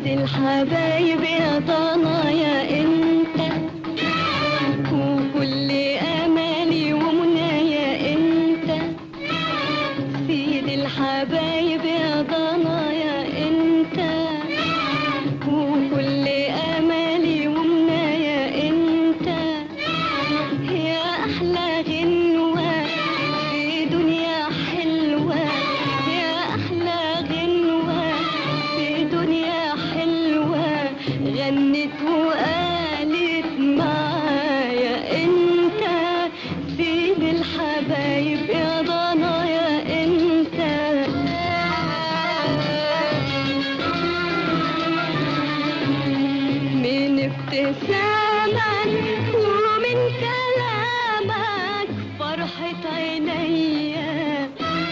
سيد الحبايب يا ضنايا انت وكل امالي ومنايا انت سيد الحبايب يا ضنايا انت وكل امالي ومنايا انت يا احلى غنوه في دنيا حلوه يا احلى غنوه في دنيا حلوه غنت وقالت معايا انت سيد الحبايب يا ضنايا انت من ابتسامك ومن كلامك فرحة عينيا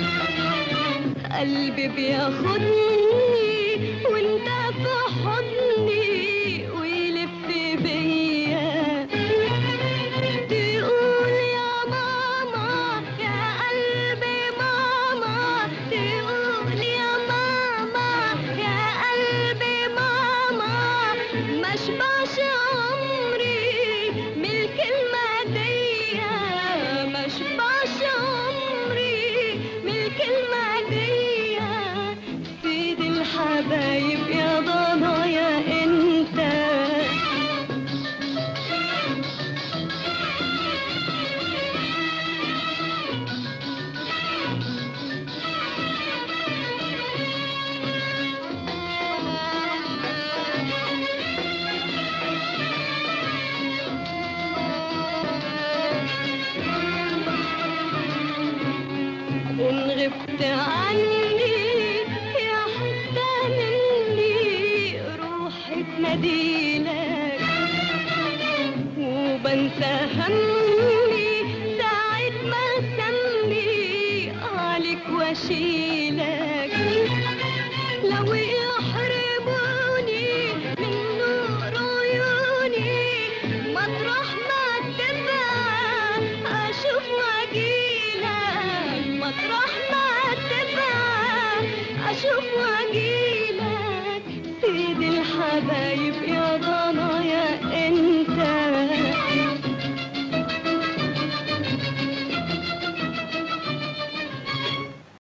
قلبي بياخدني وانت في حضني ويلف بيا تقول يا ماما يا قلبي ماما تقول يا ماما يا قلبي ماما ما شبعش عمري من الكلمة دي ما شبعش عمري من الكلمة دي سيد الحبايب يا ضنايا انت إن غبت عني يا حتة مني روحي تناديلك وبنسى همي ساعة ما سمي عليك واشيلك لو يحرموني من نور عيوني مطرح ما تبقى اشوف واجيلك مطرح ما تبقى اشوف واجيلك